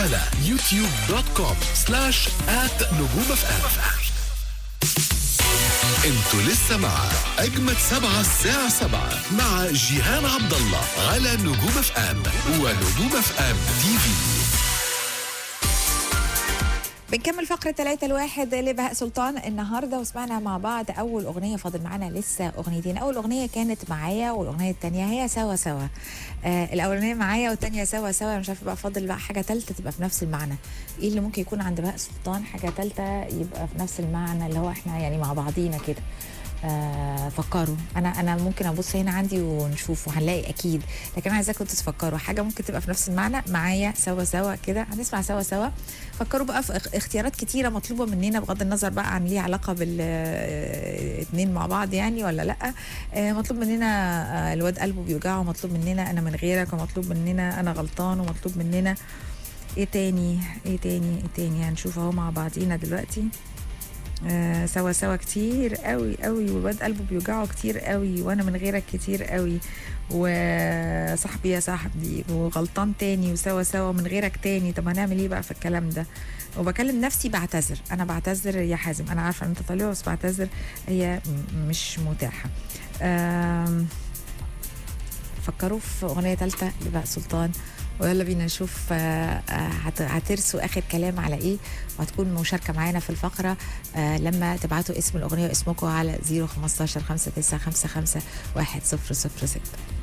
على يوتيوب دوت كوم سلاش آت نجوم اف ام انتوا لسه مع اجمد سبعة الساعة سبعة مع جيهان عبد الله على نجوم اف ام ونجوم اف ام تي في بنكمل فقرة ثلاثة الواحد لبهاء سلطان النهاردة وسمعنا مع بعض أول أغنية فاضل معانا لسه أغنيتين أول أغنية كانت معايا والأغنية التانية هي سوا سوا آه الأولانية معايا والتانية سوا سوا أنا مش عارفة بقى فاضل بقى حاجة تالتة تبقى في نفس المعنى إيه اللي ممكن يكون عند بهاء سلطان حاجة تالتة يبقى في نفس المعنى اللي هو إحنا يعني مع بعضينا كده آه فكروا انا انا ممكن ابص هنا عندي ونشوف وهنلاقي اكيد لكن انا عايزاكم تفكروا حاجه ممكن تبقى في نفس المعنى معايا سوا سوا كده هنسمع سوا سوا فكروا بقى في اخ- اختيارات كتيره مطلوبه مننا بغض النظر بقى عن ليه علاقه بالاتنين مع بعض يعني ولا لا آه مطلوب مننا آه الواد قلبه بيوجعه ومطلوب مننا انا من غيرك ومطلوب مننا انا غلطان ومطلوب مننا ايه تاني ايه تاني ايه تاني هنشوف اهو مع بعضينا دلوقتي آه سوا سوا كتير قوي قوي والواد قلبه بيوجعه كتير قوي وانا من غيرك كتير قوي وصاحبي يا صاحبي وغلطان تاني وسوا سوا من غيرك تاني طب هنعمل ايه بقى في الكلام ده وبكلم نفسي بعتذر انا بعتذر يا حازم انا عارفه ان انت طالع بس بعتذر هي م- مش متاحه آم، فكروا في اغنيه ثالثه لبهاء سلطان ويلا بينا نشوف آه، آه، هت- هترسوا اخر كلام على ايه وهتكون مشاركه معانا في الفقره آه، لما تبعتوا اسم الاغنيه واسمكم على 015 5955 100 6